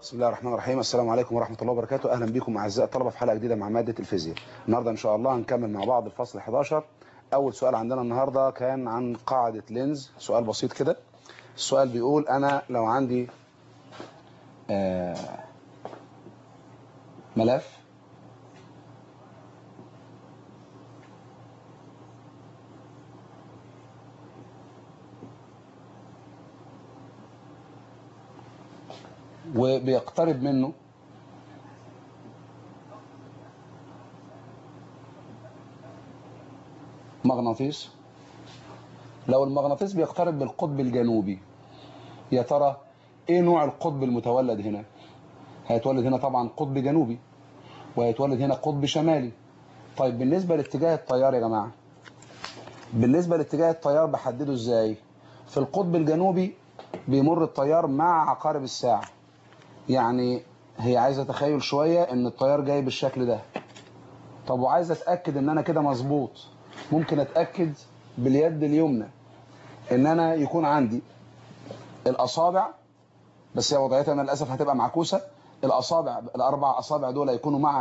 بسم الله الرحمن الرحيم السلام عليكم ورحمة الله وبركاته أهلا بكم أعزائي الطلبة في حلقة جديدة مع مادة الفيزياء النهاردة إن شاء الله هنكمل مع بعض الفصل 11 أول سؤال عندنا النهاردة كان عن قاعدة لينز سؤال بسيط كده السؤال بيقول أنا لو عندي آه ملف وبيقترب منه مغناطيس لو المغناطيس بيقترب بالقطب الجنوبي يا ترى ايه نوع القطب المتولد هنا هيتولد هنا طبعا قطب جنوبي وهيتولد هنا قطب شمالي طيب بالنسبة لاتجاه التيار يا جماعة بالنسبة لاتجاه التيار بحدده ازاي في القطب الجنوبي بيمر التيار مع عقارب الساعة يعني هي عايزة تخيل شوية ان التيار جاي بالشكل ده طب وعايز اتأكد ان انا كده مظبوط ممكن اتأكد باليد اليمنى ان انا يكون عندي الاصابع بس هي وضعيتها انا للاسف هتبقى معكوسة الاصابع الاربع اصابع دول يكونوا مع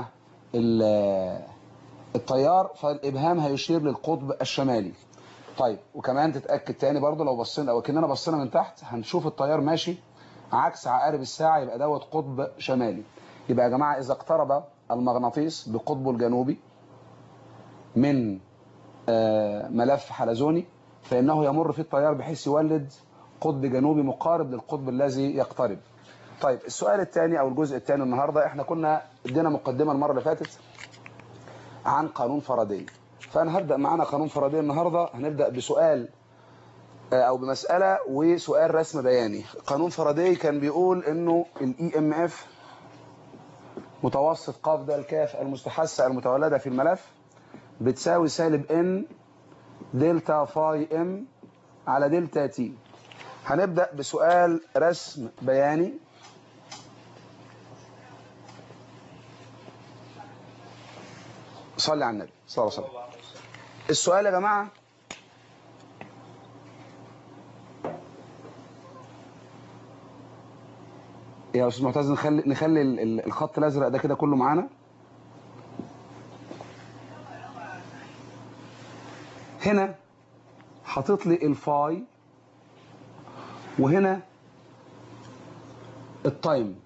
التيار فالابهام هيشير للقطب الشمالي طيب وكمان تتأكد تاني برضو لو بصينا او كأننا بصينا من تحت هنشوف التيار ماشي عكس عقارب الساعة يبقى دوت قطب شمالي يبقى يا جماعة إذا اقترب المغناطيس بقطبه الجنوبي من ملف حلزوني فإنه يمر في التيار بحيث يولد قطب جنوبي مقارب للقطب الذي يقترب طيب السؤال الثاني أو الجزء الثاني النهاردة احنا كنا ادينا مقدمة المرة اللي فاتت عن قانون فاراداي فأنا هبدأ معانا قانون فاراداي النهاردة هنبدأ بسؤال او بمسألة وسؤال رسم بياني قانون فاراداي كان بيقول انه الاي ام اف متوسط ق د الكاف المستحثة المتولدة في الملف بتساوي سالب ان دلتا فاي ام على دلتا تي هنبدأ بسؤال رسم بياني صلي على النبي صلى الله عليه وسلم السؤال يا جماعة يا استاذ معتز نخلي نخلي الخط الازرق ده كده كله معانا هنا حاطط لي الفاي وهنا التايم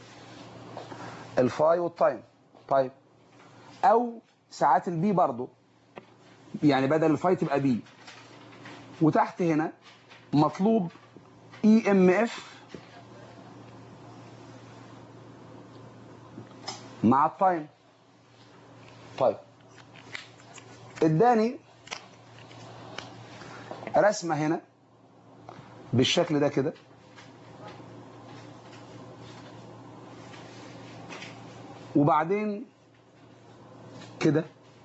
الفاي والتايم طيب او ساعات البي برضو يعني بدل الفاي تبقى بي وتحت هنا مطلوب اي ام اف مع التايم طيب اداني رسمة هنا بالشكل ده كده وبعدين كده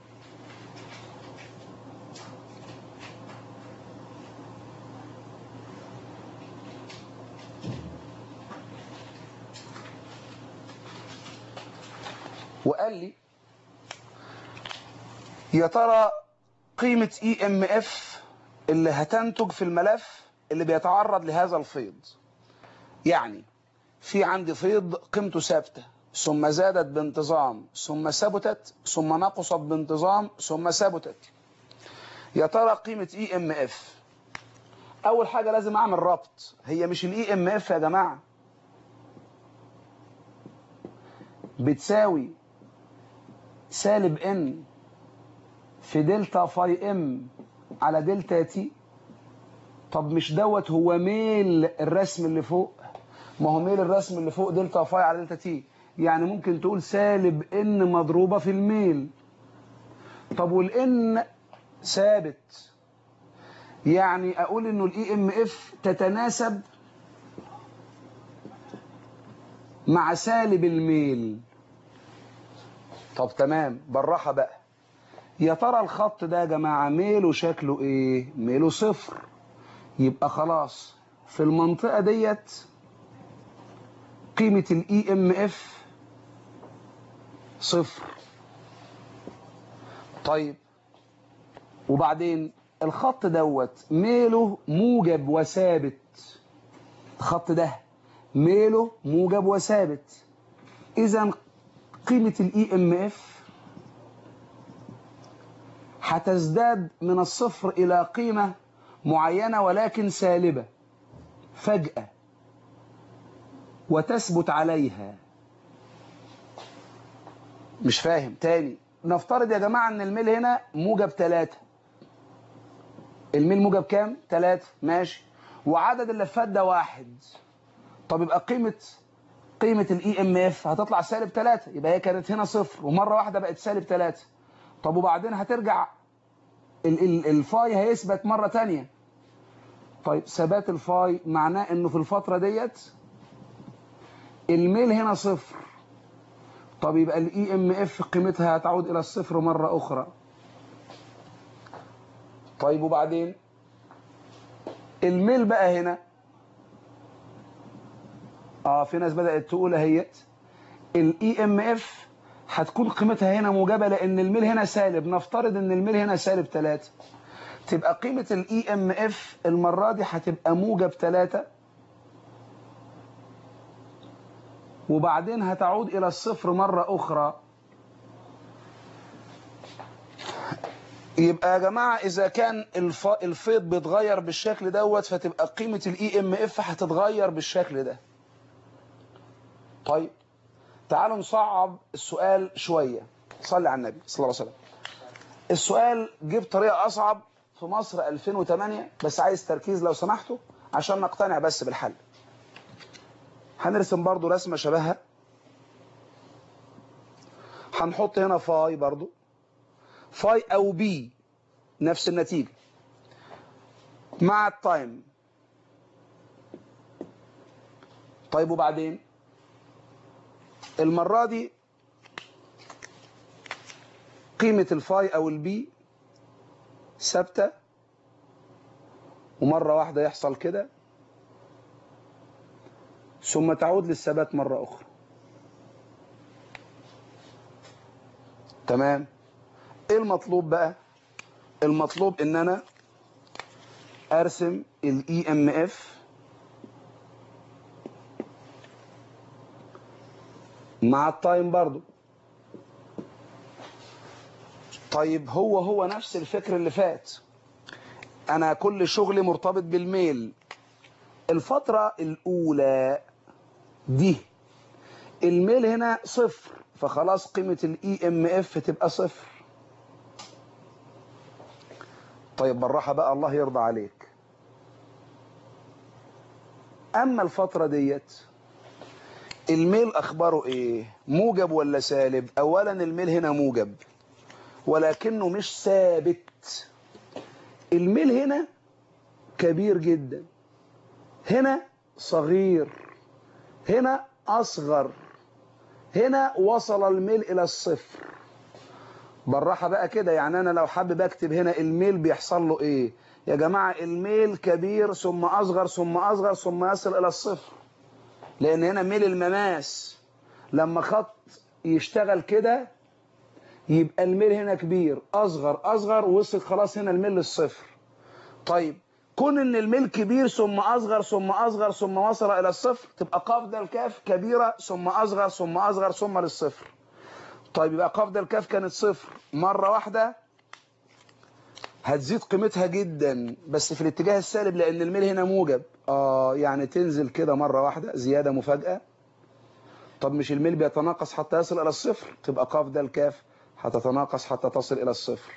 وقال لي يا ترى قيمة اي ام اف اللي هتنتج في الملف اللي بيتعرض لهذا الفيض يعني في عندي فيض قيمته ثابتة ثم زادت بانتظام ثم ثبتت ثم نقصت بانتظام ثم ثبتت يا ترى قيمة اي ام اف اول حاجة لازم اعمل ربط هي مش الاي ام اف يا جماعة بتساوي سالب ان في دلتا فاي ام على دلتا تي طب مش دوت هو ميل الرسم اللي فوق ما هو ميل الرسم اللي فوق دلتا فاي على دلتا تي يعني ممكن تقول سالب ان مضروبة في الميل طب والان ثابت يعني اقول انه الاي ام اف تتناسب مع سالب الميل طب تمام بالراحه بقى يا ترى الخط ده يا جماعه ميله شكله ايه ميله صفر يبقى خلاص في المنطقه ديت قيمه الاي ام اف صفر طيب وبعدين الخط دوت ميله موجب وثابت الخط ده ميله موجب وثابت اذا قيمة الاي ام اف هتزداد من الصفر الى قيمة معينة ولكن سالبة فجأة وتثبت عليها مش فاهم تاني نفترض يا جماعة ان الميل هنا موجب 3 الميل موجب كام 3 ماشي وعدد اللفات ده واحد طب يبقى قيمة قيمة الاي ام اف هتطلع سالب 3 يبقى هي كانت هنا صفر ومرة واحدة بقت سالب 3 طب وبعدين هترجع ال ال الفاي هيثبت مرة تانية طيب ثبات الفاي معناه انه في الفترة ديت الميل هنا صفر طب يبقى الاي ام اف قيمتها هتعود الى الصفر مرة اخرى طيب وبعدين الميل بقى هنا اه في ناس بدأت تقول اهيت الاي ام اف هتكون قيمتها هنا موجبة لان الميل هنا سالب نفترض ان الميل هنا سالب 3 تبقى قيمة الاي ام اف المرة دي هتبقى موجب 3 وبعدين هتعود الى الصفر مرة اخرى يبقى يا جماعة اذا كان الف... الفيض بيتغير بالشكل دوت فتبقى قيمة الاي ام اف هتتغير بالشكل ده طيب تعالوا نصعب السؤال شوية صلي على النبي صلى الله عليه وسلم السؤال جه بطريقة أصعب في مصر 2008 بس عايز تركيز لو سمحتوا عشان نقتنع بس بالحل هنرسم برضو رسمة شبهها هنحط هنا فاي برضو فاي أو بي نفس النتيجة مع التايم طيب وبعدين المرة دي قيمة الفاي أو البي ثابتة ومرة واحدة يحصل كده ثم تعود للثبات مرة أخرى تمام ايه المطلوب بقى المطلوب ان انا ارسم الاي ام اف مع التايم برضو طيب هو هو نفس الفكر اللي فات انا كل شغلي مرتبط بالميل الفترة الاولى دي الميل هنا صفر فخلاص قيمة الاي ام اف تبقى صفر طيب بالراحة بقى الله يرضى عليك اما الفترة ديت الميل اخباره ايه موجب ولا سالب اولا الميل هنا موجب ولكنه مش ثابت الميل هنا كبير جدا هنا صغير هنا اصغر هنا وصل الميل الى الصفر بالراحة بقى كده يعني انا لو حابب اكتب هنا الميل بيحصل له ايه يا جماعة الميل كبير ثم اصغر ثم اصغر ثم يصل الى الصفر لان هنا ميل المماس لما خط يشتغل كده يبقى الميل هنا كبير اصغر اصغر وصل خلاص هنا الميل للصفر طيب كون ان الميل كبير ثم اصغر ثم اصغر ثم وصل الى الصفر تبقى قاف الكاف كبيرة ثم اصغر ثم اصغر ثم للصفر طيب يبقى قاف الكاف كانت صفر مرة واحدة هتزيد قيمتها جدا بس في الاتجاه السالب لان الميل هنا موجب اه يعني تنزل كده مرة واحدة زيادة مفاجأة طب مش الميل بيتناقص حتى يصل الى الصفر تبقى قاف ده الكاف هتتناقص حتى تصل الى الصفر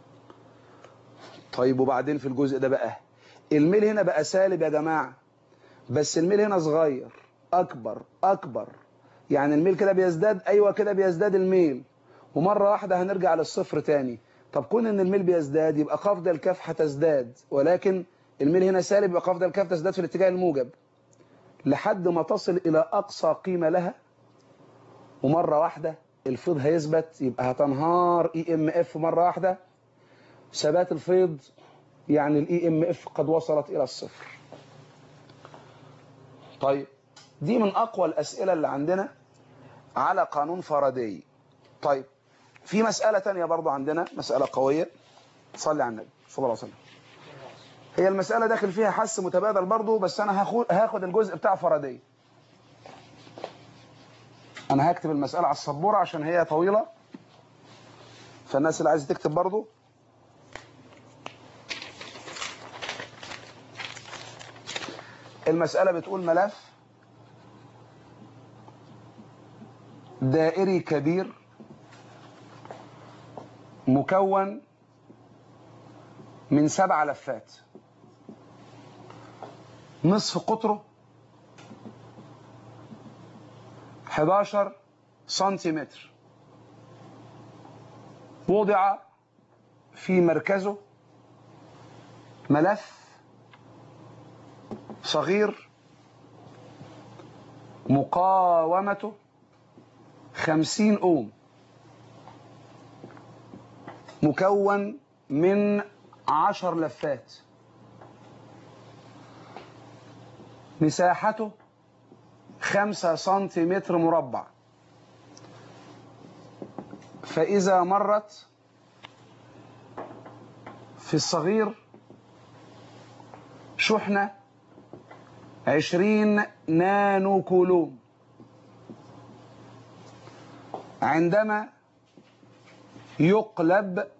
طيب وبعدين في الجزء ده بقى الميل هنا بقى سالب يا جماعة بس الميل هنا صغير اكبر اكبر يعني الميل كده بيزداد ايوه كده بيزداد الميل ومرة واحدة هنرجع للصفر تاني طب كون ان الميل بيزداد يبقى قاف ده الكاف هتزداد ولكن الميل هنا سالب يبقى قاف ده الكاف تزداد في الاتجاه الموجب لحد ما تصل الى اقصى قيمة لها ومرة واحدة الفيض هيثبت يبقى هتنهار اي ام اف مرة واحدة ثبات الفيض يعني الاي ام اف قد وصلت الى الصفر طيب دي من اقوى الاسئلة اللي عندنا على قانون فاراداي طيب في مسألة تانية برضو عندنا مسألة قوية صلي على النبي صلى الله عليه وسلم هي المسألة داخل فيها حس متبادل برضو بس انا هاخد هاخد الجزء بتاع فاراداي انا هكتب المسألة على السبورة عشان هي طويلة فالناس اللي عايزة تكتب برضو المسألة بتقول ملف دائري كبير مكون من سبع لفات نصف قطره 11 سنتيمتر وضع في مركزه ملف صغير مقاومته 50 أوم مكون من 10 لفات مساحته 5 سنتيمتر مربع فإذا مرت في الصغير شحنة 20 نانو كولوم عندما يقلب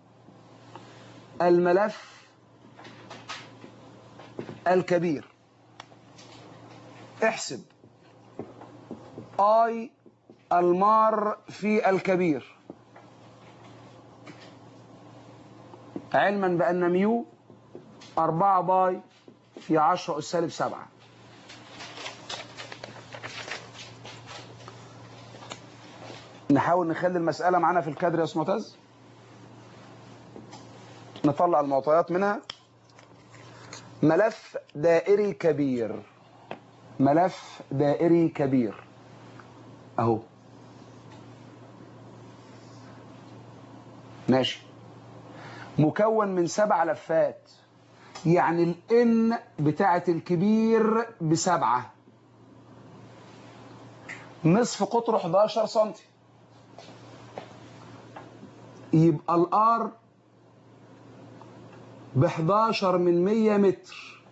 الملف الكبير احسب اي المار في الكبير علما بأن ميو 4 باي في 10 أس سالب 7 نحاول نخلي المسألة معانا في الكادر يا أستاذ معتز نطلع المعطيات منها ملف دائري كبير ملف دائري كبير اهو ماشي مكون من سبع لفات يعني الان بتاعت الكبير بسبعة نصف قطره 11 سنتي يبقى الار ب 11 من 100 متر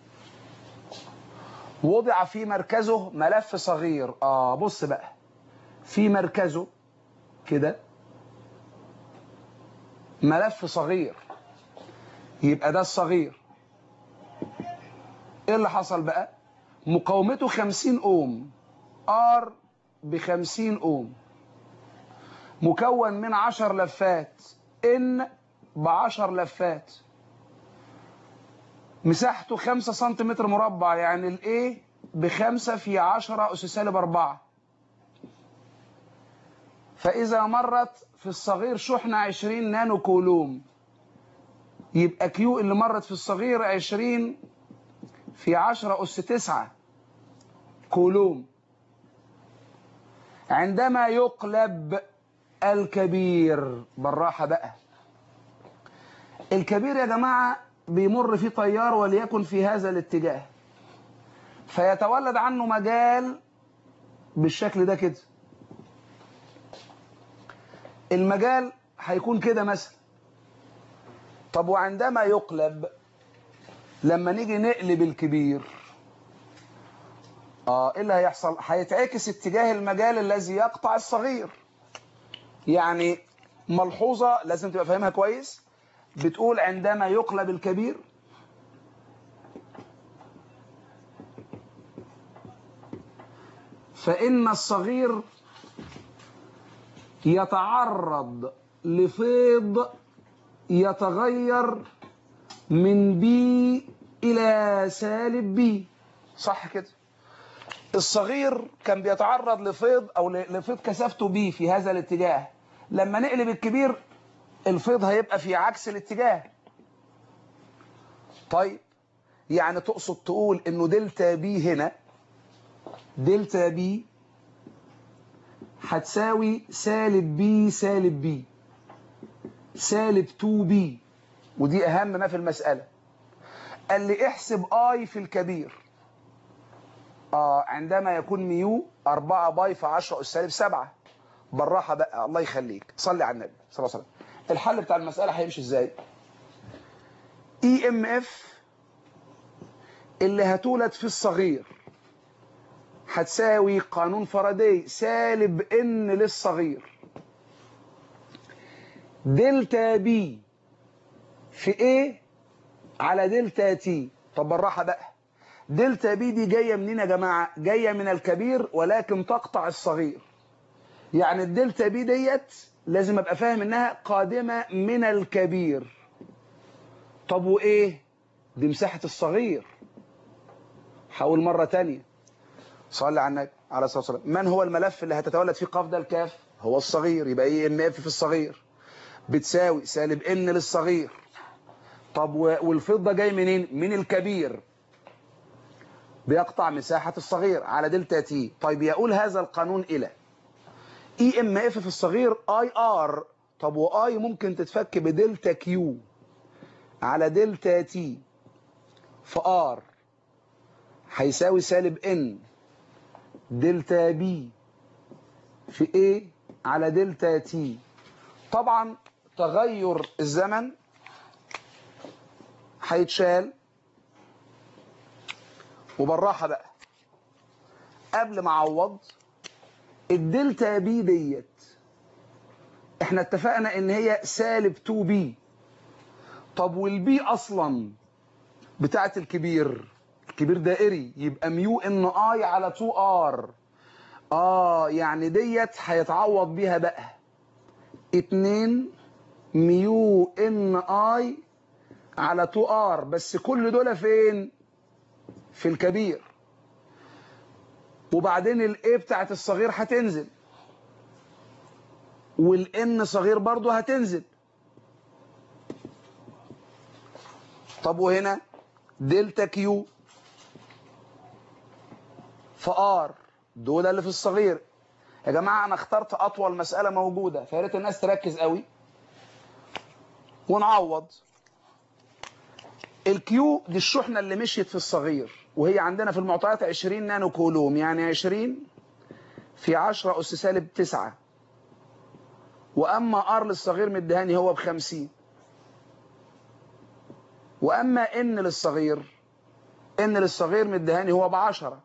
وضع في مركزه ملف صغير اه بص بقى في مركزه كده ملف صغير يبقى ده الصغير ايه اللي حصل بقى مقاومته 50 اوم ار ب 50 اوم مكون من 10 لفات ان ب 10 لفات مساحته 5 سنتيمتر مربع يعني الايه بخمسة في 10 أس سالب 4 فإذا مرت في الصغير شحنة 20 نانو كولوم يبقى كيو اللي مرت في الصغير 20 في 10 أس 9 كولوم عندما يقلب الكبير بالراحة بقى الكبير يا جماعة بيمر فيه تيار وليكن في هذا الاتجاه فيتولد عنه مجال بالشكل ده كده المجال هيكون كده مثلا طب وعندما يقلب لما نيجي نقلب الكبير اه ايه اللي هيحصل هيتعكس اتجاه المجال الذي يقطع الصغير يعني ملحوظة لازم تبقى فاهمها كويس بتقول عندما يقلب الكبير فإن الصغير يتعرض لفيض يتغير من بي إلى سالب بي صح كده الصغير كان بيتعرض لفيض أو لفيض كثافته بي في هذا الاتجاه لما نقلب الكبير الفيض هيبقى في عكس الاتجاه طيب يعني تقصد تقول انه دلتا بي هنا دلتا بي هتساوي سالب بي سالب بي سالب 2 بي ودي اهم ما في المسألة قال لي احسب اي في الكبير آه عندما يكون ميو 4 باي في 10 اس سالب 7 بالراحة بقى الله يخليك صلي على النبي صلى الله عليه وسلم الحل بتاع المسألة هيمشي ازاي اي ام اف اللي هتولد في الصغير هتساوي قانون فاراداي سالب ان للصغير دلتا بي في ايه على دلتا تي طب بالراحه بقى دلتا بي دي جايه منين يا جماعه جايه من الكبير ولكن تقطع الصغير يعني الدلتا بي ديت لازم ابقى فاهم انها قادمه من الكبير طب وايه دي مساحه الصغير حاول مره تانية صلي على النبي عليه الصلاه والسلام من هو الملف اللي هتتولد فيه قاف ده الكاف هو الصغير يبقى ايه ام اف في الصغير بتساوي سالب ان للصغير طب والفضه جاي منين من الكبير بيقطع مساحه الصغير على دلتا تي طيب يقول هذا القانون الى اي ام اف في الصغير اي ار طب واي ممكن تتفك بدلتا كيو على دلتا تي في ار هيساوي سالب ان دلتا بي في ايه على دلتا تي طبعا تغير الزمن هيتشال وبالراحه بقى قبل ما اعوض الدلتا بي ديت احنا اتفقنا ان هي سالب 2 بي طب والبي اصلا بتاعت الكبير الكبير دائري يبقى ميو ان اي على 2 ار اه يعني ديت هيتعوض بيها بقى 2 ميو ان اي على 2 ار بس كل دول فين في الكبير وبعدين الايه بتاعت الصغير هتنزل والان صغير برضو هتنزل طب وهنا دلتا كيو في ار دول اللي في الصغير يا جماعه انا اخترت اطول مساله موجوده فيا ريت الناس تركز قوي ونعوض الكيو دي الشحنه اللي مشيت في الصغير وهي عندنا في المعطيات 20 نانو كولوم يعني 20 في 10 اس سالب 9 واما ار للصغير مديهاني هو ب 50 واما ان للصغير ان للصغير مديهاني هو ب 10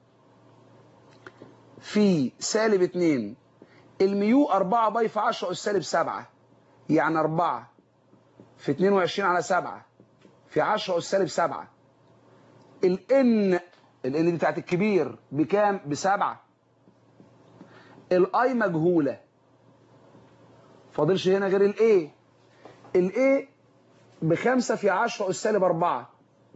في سالب 2 الميو 4 باي في 10 اس سالب 7 يعني 4 في 22 على 7 في 10 اس سالب 7 الان الان دي بتاعت الكبير بكام بسبعة الاي مجهوله فاضلش هنا غير الاي الاي بخمسة في 10 اس سالب 4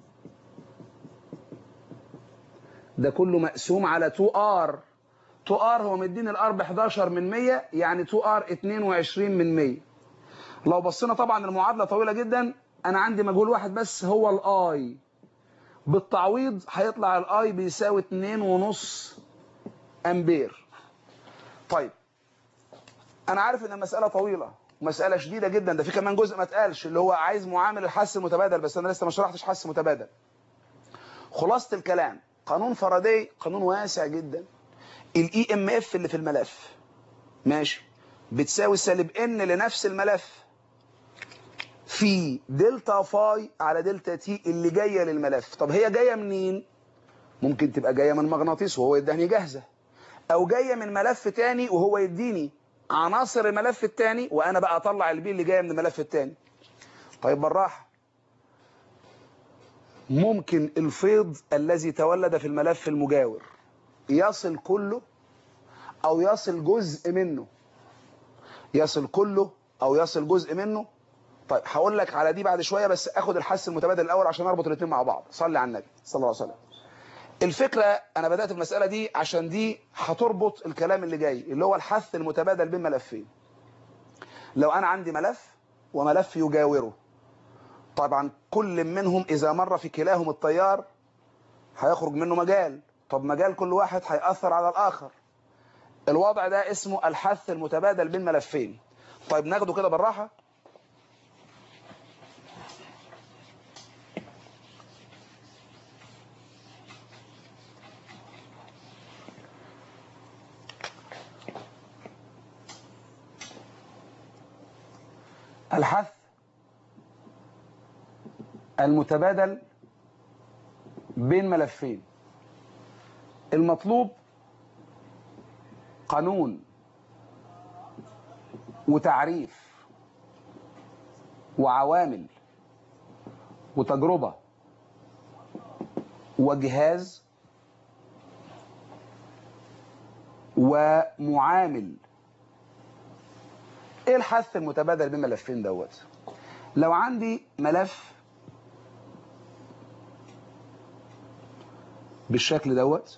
ده كله مقسوم على 2 ار 2 ار هو مديني الار ب 11 من 100 يعني 2 ار 22 من 100 لو بصينا طبعا المعادله طويله جدا انا عندي مجهول واحد بس هو الاي بالتعويض هيطلع الاي بيساوي 2.5 امبير طيب انا عارف ان المساله طويله مساله شديده جدا ده في كمان جزء ما اتقالش اللي هو عايز معامل الحس المتبادل بس انا لسه ما شرحتش حس متبادل خلاصه الكلام قانون فاراداي قانون واسع جدا الاي ام اف اللي في الملف ماشي بتساوي سالب ان لنفس الملف في دلتا فاي على دلتا تي اللي جايه للملف طب هي جايه منين ممكن تبقى جايه من مغناطيس وهو يدهني جاهزه او جايه من ملف تاني وهو يديني عناصر الملف التاني وانا بقى اطلع البي اللي جايه من الملف التاني طيب بالراحه ممكن الفيض الذي تولد في الملف المجاور يصل كله او يصل جزء منه يصل كله او يصل جزء منه طيب هقول لك على دي بعد شويه بس اخد الحس المتبادل الاول عشان اربط الاثنين مع بعض صلي على النبي صلى الله عليه وسلم الفكره انا بدات المساله دي عشان دي هتربط الكلام اللي جاي اللي هو الحث المتبادل بين ملفين لو انا عندي ملف وملف يجاوره طبعا كل منهم اذا مر في كلاهم التيار هيخرج منه مجال طب مجال كل واحد هيأثر على الاخر الوضع ده اسمه الحث المتبادل بين ملفين طيب ناخده كده بالراحه الحث المتبادل بين ملفين المطلوب قانون وتعريف وعوامل وتجربة وجهاز ومعامل ايه الحث المتبادل بين ملفين دوت لو عندي ملف بالشكل دوت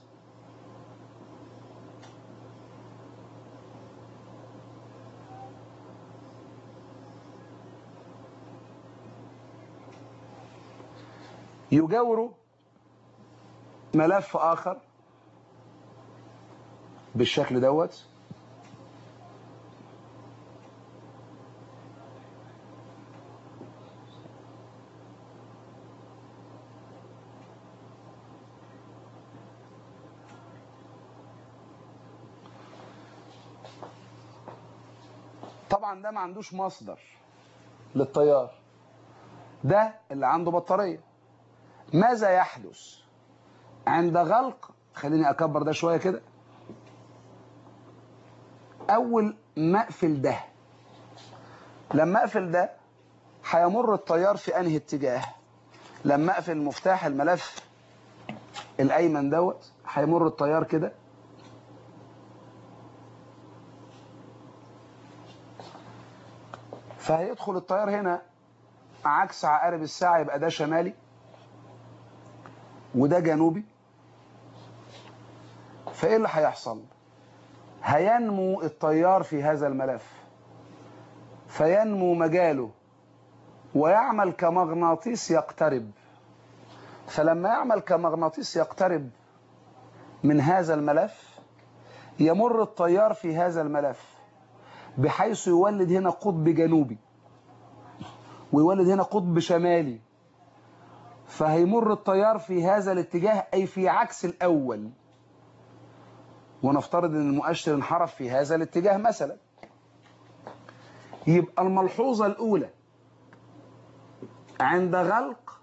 يجاوره ملف آخر بالشكل دوت طبعا ده ما عندوش مصدر للتيار ده اللي عنده بطارية ماذا يحدث عند غلق خليني أكبر ده شوية كده أول ما أقفل ده لما أقفل ده هيمر التيار في أنهي اتجاه لما أقفل مفتاح الملف الأيمن دوت هيمر التيار كده فهيدخل التيار هنا عكس عقارب الساعة يبقى ده شمالي وده جنوبي فايه اللي هيحصل هينمو التيار في هذا الملف فينمو مجاله ويعمل كمغناطيس يقترب فلما يعمل كمغناطيس يقترب من هذا الملف يمر التيار في هذا الملف بحيث يولد هنا قطب جنوبي ويولد هنا قطب شمالي فهيمر التيار في هذا الاتجاه أي في عكس الأول ونفترض أن المؤشر انحرف في هذا الاتجاه مثلا يبقى الملحوظة الأولى عند غلق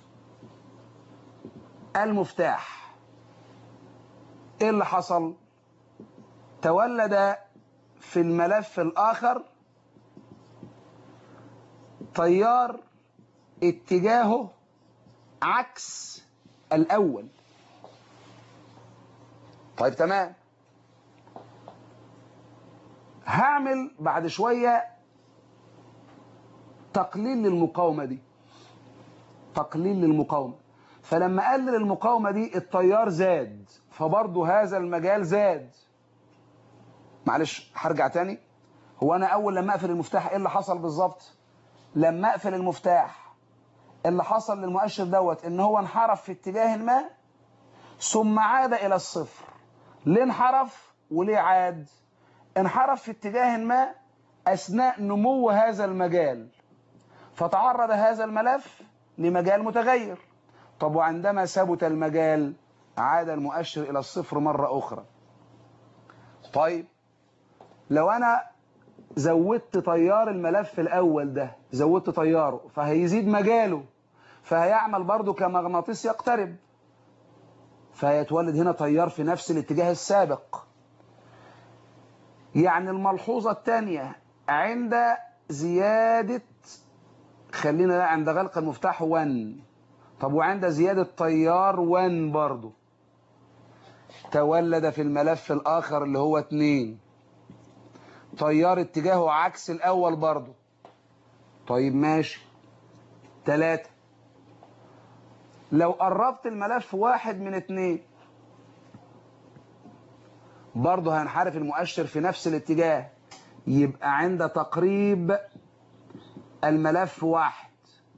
المفتاح ايه اللي حصل تولد في الملف الآخر تيار اتجاهه عكس الأول طيب تمام هعمل بعد شوية تقليل للمقاومة دي تقليل للمقاومة فلما قلل المقاومة دي التيار زاد فبرضه هذا المجال زاد معلش هرجع تاني هو انا اول لما اقفل المفتاح ايه اللي حصل بالظبط لما اقفل المفتاح اللي حصل للمؤشر دوت ان هو انحرف في اتجاه ما ثم عاد الى الصفر ليه انحرف وليه عاد انحرف في اتجاه ما اثناء نمو هذا المجال فتعرض هذا الملف لمجال متغير طب وعندما ثبت المجال عاد المؤشر الى الصفر مرة اخرى طيب لو انا زودت تيار الملف الاول ده زودت تياره فهيزيد مجاله فهيعمل برضه كمغناطيس يقترب فهيتولد هنا تيار في نفس الاتجاه السابق يعني الملحوظة الثانية عند زيادة خلينا عند غلق المفتاح 1 طب وعند زيادة تيار 1 برضه تولد في الملف الآخر اللي هو 2 تيار اتجاهه عكس الأول برضه طيب ماشي ثلاثة لو قربت الملف واحد من اتنين برضه هينحرف المؤشر في نفس الاتجاه يبقى عند تقريب الملف واحد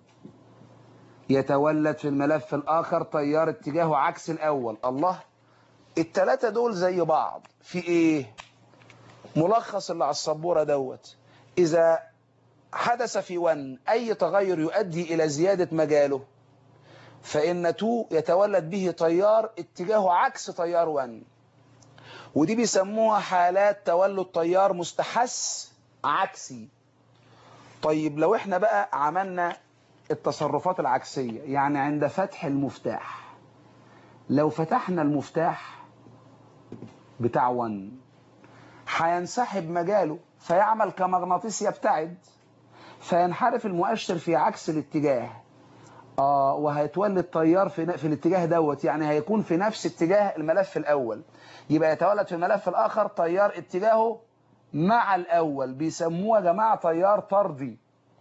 يتولد في الملف الآخر تيار اتجاهه عكس الأول الله التلاتة دول زي بعض في ايه ملخص اللي على السبورة دوت إذا حدث في 1 أي تغير يؤدي إلى زيادة مجاله فإن 2 يتولد به تيار اتجاهه عكس تيار 1 ودي بيسموها حالات تولد تيار مستحث عكسي طيب لو احنا بقى عملنا التصرفات العكسية يعني عند فتح المفتاح لو فتحنا المفتاح بتاع 1 هينسحب مجاله فيعمل كمغناطيس يبتعد فينحرف المؤشر في عكس الاتجاه اه وهيتولد تيار في في الاتجاه دوت يعني هيكون في نفس اتجاه الملف الاول يبقى يتولد في الملف الاخر تيار اتجاهه مع الاول بيسموه يا جماعه تيار طردي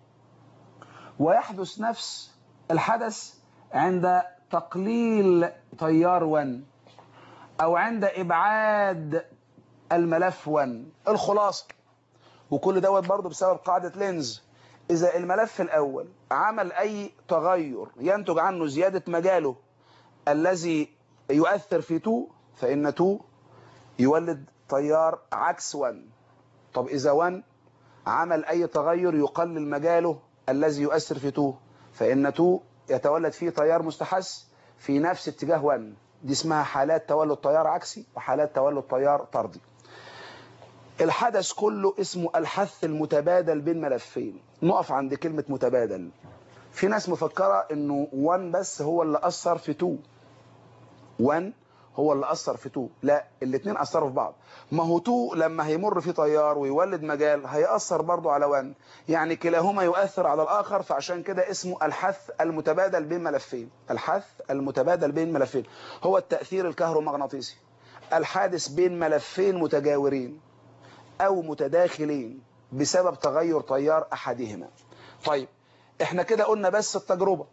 ويحدث نفس الحدث عند تقليل تيار 1 او عند ابعاد الملف 1 الخلاصه وكل دوت برضه بسبب قاعده لينز إذا الملف الأول عمل أي تغير ينتج عنه زيادة مجاله الذي يؤثر في 2 فإن 2 يولد تيار عكس 1 طب إذا 1 عمل أي تغير يقلل مجاله الذي يؤثر في 2 فإن 2 يتولد فيه تيار مستحث في نفس اتجاه 1 دي اسمها حالات تولد تيار عكسي وحالات تولد تيار طردي الحدث كله اسمه الحث المتبادل بين ملفين نقف عند كلمة متبادل في ناس مفكرة انه 1 بس هو اللي اثر في 2 1 هو اللي اثر في 2 لا الاثنين اثروا في بعض ما هو 2 لما هيمر في تيار ويولد مجال هيأثر برضه على 1 يعني كلاهما يؤثر على الاخر فعشان كده اسمه الحث المتبادل بين ملفين الحث المتبادل بين ملفين هو التأثير الكهرومغناطيسي الحادث بين ملفين متجاورين او متداخلين بسبب تغير تيار احدهما طيب احنا كده قلنا بس التجربة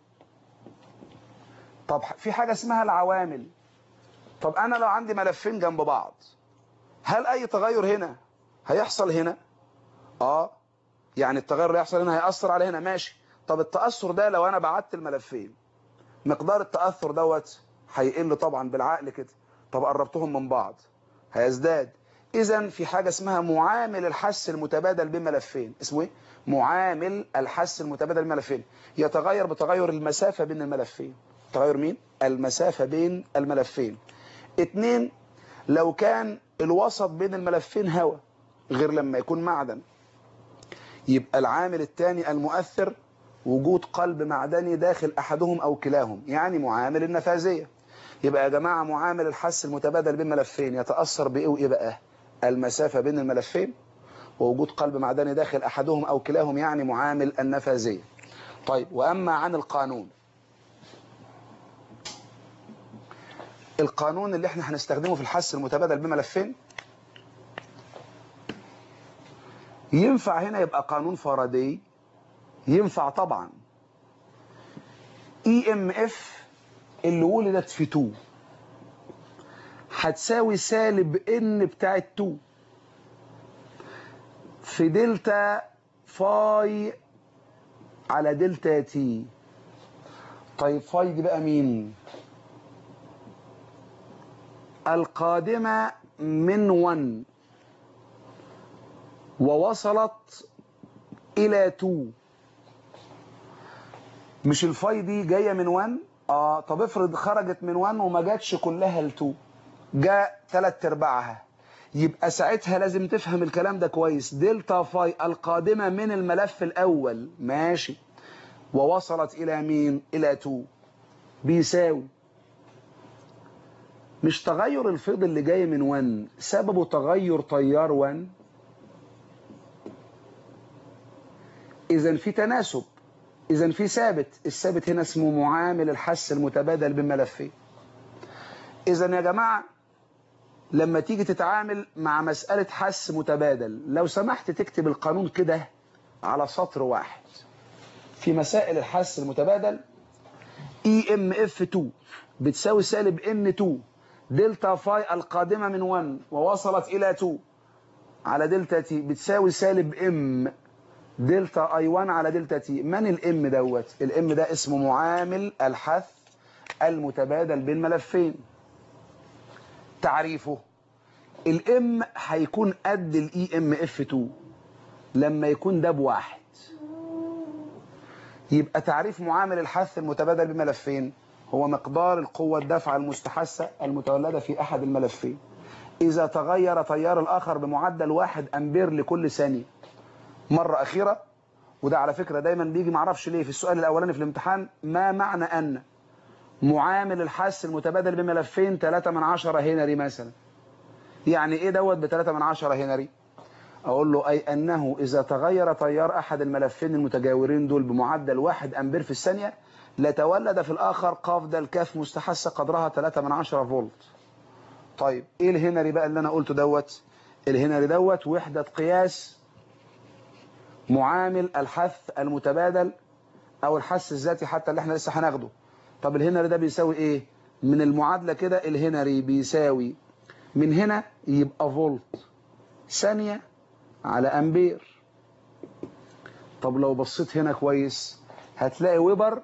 طب في حاجة اسمها العوامل طب انا لو عندي ملفين جنب بعض هل اي تغير هنا هيحصل هنا اه يعني التغير اللي هيحصل هنا هيأثر على هنا ماشي طب التأثر ده لو انا بعدت الملفين مقدار التأثر دوت هيقل طبعا بالعقل كده طب قربتهم من بعض هيزداد اذا في حاجة اسمها معامل الحس المتبادل بين ملفين اسمه ايه معامل الحس المتبادل بين ملفين يتغير بتغير المسافة بين الملفين تغير مين المسافة بين الملفين اتنين لو كان الوسط بين الملفين هواء غير لما يكون معدن يبقى العامل الثاني المؤثر وجود قلب معدني داخل احدهم او كلاهم يعني معامل النفاذية يبقى يا جماعة معامل الحس المتبادل بين ملفين يتأثر بإيه وإيه بقى المسافة بين الملفين ووجود قلب معدني داخل أحدهم أو كلاهم يعني معامل النفاذية طيب وأما عن القانون القانون اللي احنا هنستخدمه في الحس المتبادل بملفين ينفع هنا يبقى قانون فاراداي ينفع طبعا اي ام اف اللي ولدت في 2 هتساوي سالب ان بتاعت 2 في دلتا فاي على دلتا تي طيب فاي دي بقى مين القادمة من 1 ووصلت إلى 2 مش الفاي دي جاية من 1 اه طب افرض خرجت من 1 وما جاتش كلها ل 2 جاء 3 ارباعها يبقى ساعتها لازم تفهم الكلام ده كويس دلتا فاي القادمة من الملف الأول ماشي ووصلت إلى مين إلى 2 بيساوي مش تغير الفيض اللي جاي من 1 سببه تغير تيار 1 إذا في تناسب إذا في ثابت الثابت هنا اسمه معامل الحس المتبادل بملفين إذا يا جماعة لما تيجي تتعامل مع مسألة حس متبادل لو سمحت تكتب القانون كده على سطر واحد في مسائل الحس المتبادل EMF2 بتساوي سالب N2 دلتا فاي القادمة من 1 ووصلت إلى 2 على دلتا تي بتساوي سالب M دلتا اي 1 على دلتا تي من الام دوت الام ده اسمه معامل الحث المتبادل بين ملفين تعريفه الام هيكون قد الاي ام اف 2 لما يكون ده بواحد يبقى تعريف معامل الحث المتبادل بين ملفين هو مقدار القوة الدافعة المستحثة المتولدة في أحد الملفين إذا تغير تيار الآخر بمعدل واحد أمبير لكل ثانية مرة أخيرة وده على فكرة دايما بيجي معرفش ليه في السؤال الأولاني في الامتحان ما معنى أن معامل الحس المتبادل بملفين 3 من 10 هنري مثلا يعني ايه دوت ب 3 من 10 هنري اقول له اي انه اذا تغير تيار احد الملفين المتجاورين دول بمعدل 1 امبير في الثانيه لتولد في الاخر قاف الكاف مستحثه قدرها 3 من 10 فولت طيب ايه الهنري بقى اللي انا قلته دوت الهنري دوت وحده قياس معامل الحث المتبادل او الحث الذاتي حتى اللي احنا لسه هناخده طب الهنري ده بيساوي ايه من المعادله كده الهنري بيساوي من هنا يبقى فولت ثانيه على امبير طب لو بصيت هنا كويس هتلاقي ويبر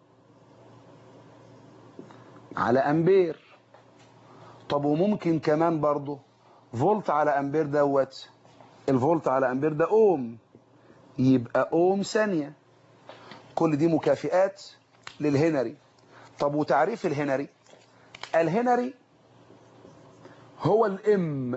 على امبير طب وممكن كمان برضه فولت على امبير دوت الفولت على امبير ده اوم يبقى اوم ثانيه كل دي مكافئات للهنري طب وتعريف الهنري الهنري هو الام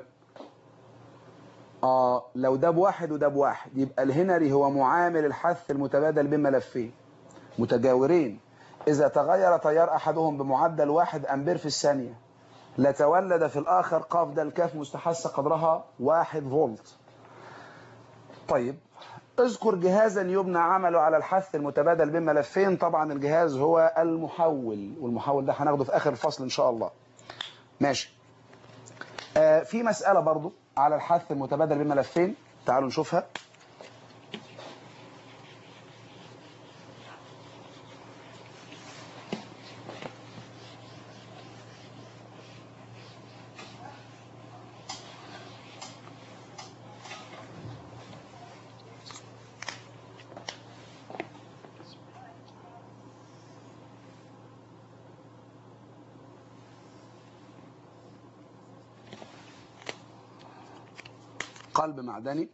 اه لو ده بواحد وده بواحد يبقى الهنري هو معامل الحث المتبادل بين ملفين متجاورين اذا تغير تيار احدهم بمعدل واحد امبير في الثانيه لتولد في الاخر قاف ده الكاف مستحثه قدرها واحد فولت طيب اذكر جهازا يبنى عمله على الحث المتبادل بين ملفين طبعا الجهاز هو المحول والمحول ده هناخده في اخر الفصل ان شاء الله ماشي آه في مسألة برضو على الحث المتبادل بين ملفين تعالوا نشوفها قلب معدني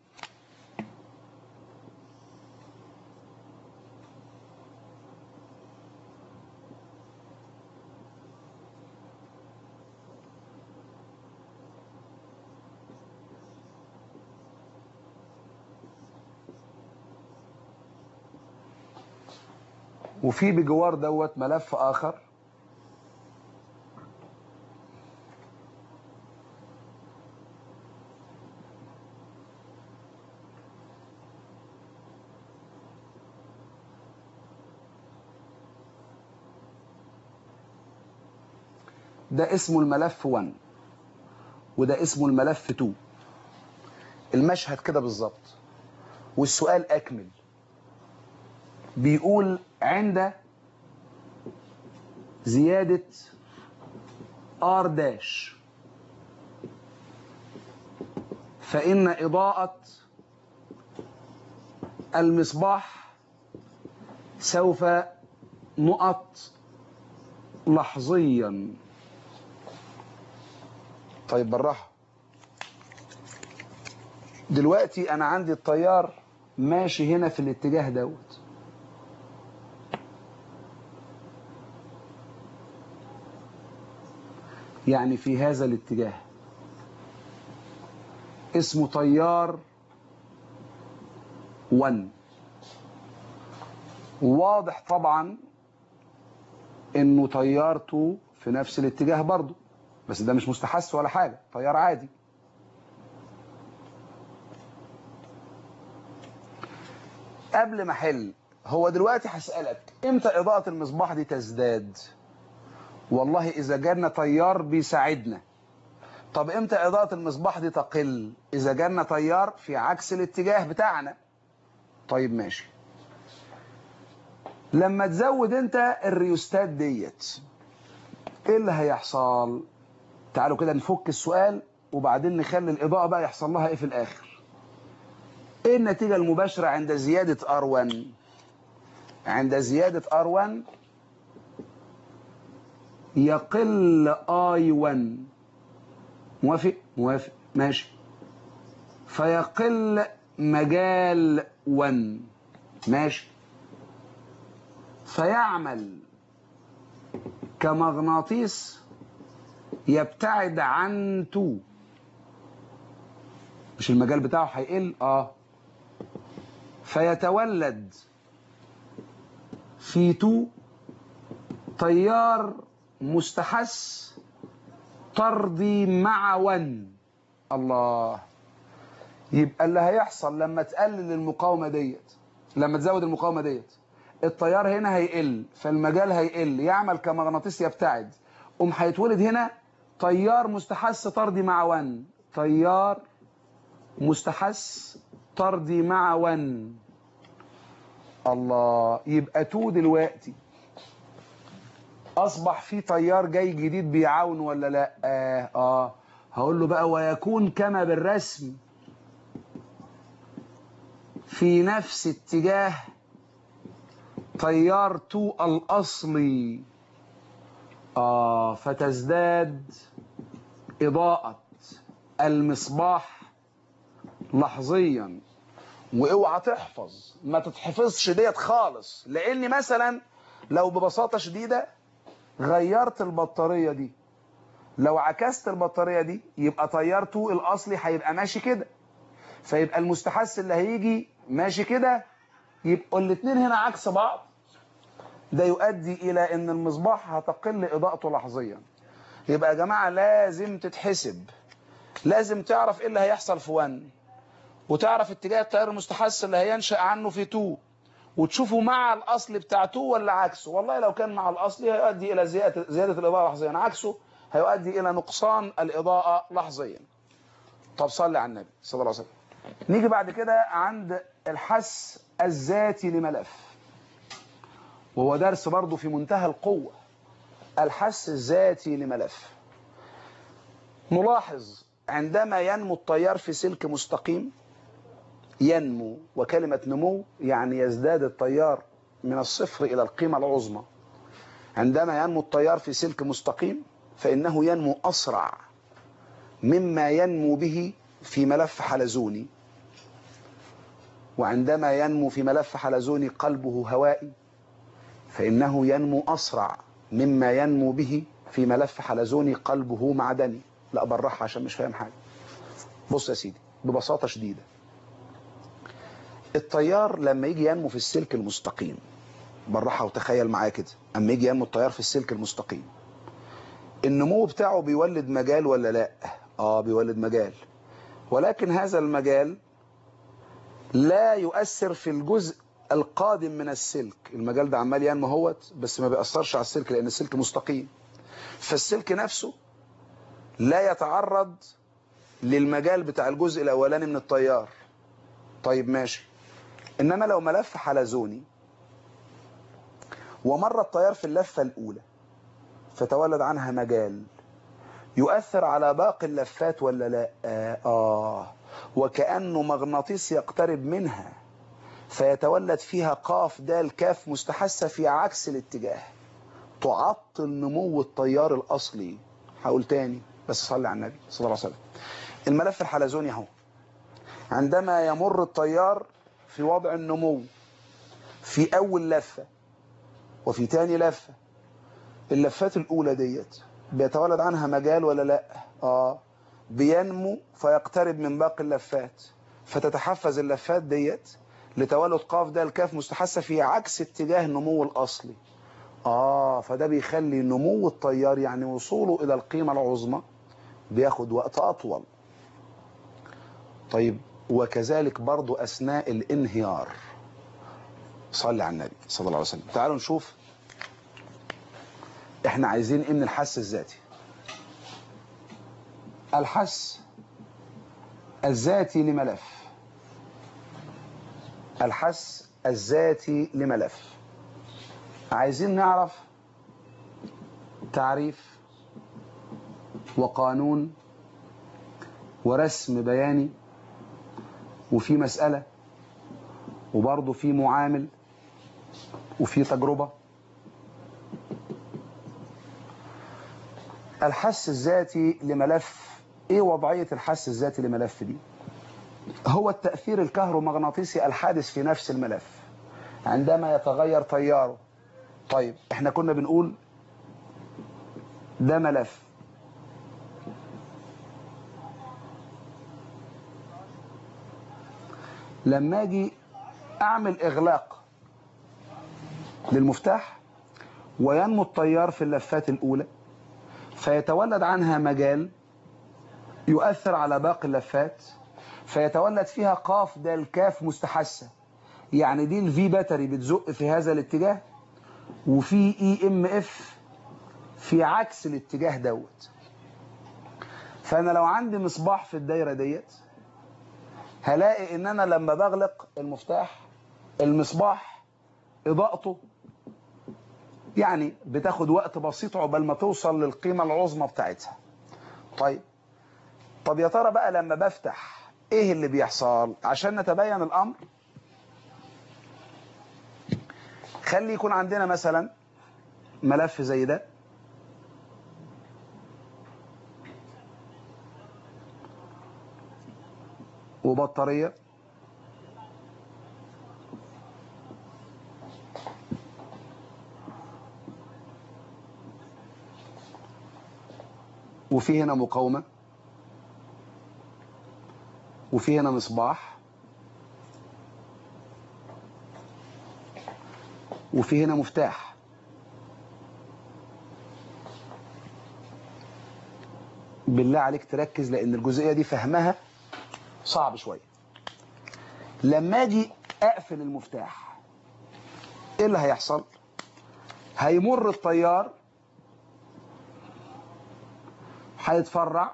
وفي بجوار دوت ملف آخر ده اسمه الملف 1 وده اسمه الملف 2 المشهد كده بالظبط والسؤال أكمل بيقول عند زيادة R داش فإن إضاءة المصباح سوف نقط لحظيا طيب بالراحة دلوقتي أنا عندي التيار ماشي هنا في الاتجاه دوت يعني في هذا الاتجاه اسمه تيار 1 واضح طبعا انه تيار 2 في نفس الاتجاه برضه بس ده مش مستحث ولا حاجة تيار عادي قبل ما احل هو دلوقتي هسألك امتى إضاءة المصباح دي تزداد والله إذا جالنا تيار بيساعدنا طب امتى إضاءة المصباح دي تقل إذا جالنا تيار في عكس الاتجاه بتاعنا طيب ماشي لما تزود انت الريوستات ديت ايه اللي هيحصل تعالوا كده نفك السؤال وبعدين نخلي الإضاءة بقى يحصل لها ايه في الآخر ايه النتيجة المباشرة عند زيادة R1 عند زيادة R1 يقل I1 موافق موافق ماشي فيقل مجال 1 ماشي فيعمل كمغناطيس يبتعد عن 2 مش المجال بتاعه هيقل اه فيتولد في 2 تيار مستحث طردي مع 1 الله يبقى اللي هيحصل لما تقلل المقاومة ديت لما تزود المقاومة ديت التيار هنا هيقل فالمجال هيقل يعمل كمغناطيس يبتعد قوم هيتولد هنا تيار مستحث طردي مع 1 تيار مستحث طردي مع 1 الله يبقى 2 دلوقتي اصبح في تيار جاي جديد بيعاون ولا لا اه, آه. هقول له بقى ويكون كما بالرسم في نفس اتجاه تيار 2 الاصلي آه فتزداد إضاءة المصباح لحظيا واوعى تحفظ ما تتحفظش ديت خالص لان مثلا لو ببساطة شديدة غيرت البطارية دي لو عكست البطارية دي يبقى تيار 2 الاصلي هيبقى ماشي كده فيبقى المستحث اللي هيجي ماشي كده يبقوا الاثنين هنا عكس بعض ده يؤدي الى ان المصباح هتقل اضاءته لحظيا يبقى يا جماعة لازم تتحسب لازم تعرف ايه اللي هيحصل في 1 وتعرف اتجاه التيار المستحث اللي هينشأ عنه في 2 وتشوفه مع الاصل بتاع 2 ولا عكسه والله لو كان مع الاصل هيؤدي الى زيادة, زيادة الاضاءة لحظيا عكسه هيؤدي الى نقصان الاضاءة لحظيا طب صلي على النبي صلى الله عليه وسلم نيجي بعد كده عند الحس الذاتي لملف وهو درس برضه في منتهى القوة الحس الذاتي لملف نلاحظ عندما ينمو التيار في سلك مستقيم ينمو وكلمة نمو يعني يزداد التيار من الصفر إلى القيمة العظمى عندما ينمو التيار في سلك مستقيم فإنه ينمو أسرع مما ينمو به في ملف حلزوني وعندما ينمو في ملف حلزوني قلبه هوائي فإنه ينمو أسرع مما ينمو به في ملف حلزوني قلبه معدني لا برحها عشان مش فاهم حاجة بص يا سيدي ببساطة شديدة التيار لما يجي ينمو في السلك المستقيم برحها وتخيل معايا كده اما يجي ينمو التيار في السلك المستقيم النمو بتاعه بيولد مجال ولا لا اه بيولد مجال ولكن هذا المجال لا يؤثر في الجزء القادم من السلك المجال ده عمال ينمو اهوت بس ما بيأثرش على السلك لأن السلك مستقيم فالسلك نفسه لا يتعرض للمجال بتاع الجزء الأولاني من التيار طيب ماشي إنما لو ملف حلزوني ومر التيار في اللفة الأولى فتولد عنها مجال يؤثر على باقي اللفات ولا لا آه, آه وكأنه مغناطيس يقترب منها فيتولد فيها قاف دال كاف مستحثة في عكس الاتجاه تعطل نمو التيار الأصلي هقول تاني بس صلي على النبي صلى الله عليه وسلم الملف الحلزوني اهو عندما يمر التيار في وضع النمو في أول لفة وفي تاني لفة اللفات الأولى ديت بيتولد عنها مجال ولا لا آه بينمو فيقترب من باقي اللفات فتتحفز اللفات ديت لتولد قاف ده الكاف مستحثة في عكس اتجاه النمو الأصلي آه فده بيخلي نمو التيار يعني وصوله إلى القيمة العظمى بياخد وقت أطول طيب وكذلك برضو أثناء الانهيار صلي على النبي صلى الله عليه وسلم تعالوا نشوف احنا عايزين ايه من الحس الذاتي الحس الذاتي لملف الحس الذاتي لملف عايزين نعرف تعريف وقانون ورسم بياني وفي مسألة وبرضه في معامل وفي تجربة الحس الذاتي لملف ايه وضعية الحس الذاتي لملف دي هو التأثير الكهرومغناطيسي الحادث في نفس الملف عندما يتغير تياره طيب احنا كنا بنقول ده ملف لما اجي اعمل اغلاق للمفتاح وينمو التيار في اللفات الاولى فيتولد عنها مجال يؤثر على باقي اللفات فيتولد فيها قاف دال كاف مستحثة يعني دي الفي باتري بتزق في هذا الاتجاه وفي اي ام اف في عكس الاتجاه دوت فانا لو عندي مصباح في الدايره ديت هلاقي ان انا لما بغلق المفتاح المصباح اضاءته يعني بتاخد وقت بسيط عقبال ما توصل للقيمه العظمى بتاعتها طيب طب يا ترى بقى لما بفتح ايه اللي بيحصل عشان نتبين الامر خلي يكون عندنا مثلا ملف زي ده وبطارية وفي هنا مقاومة وفي هنا مصباح وفي هنا مفتاح بالله عليك تركز لان الجزئيه دي فهمها صعب شويه لما اجي اقفل المفتاح ايه اللي هيحصل هيمر التيار هيتفرع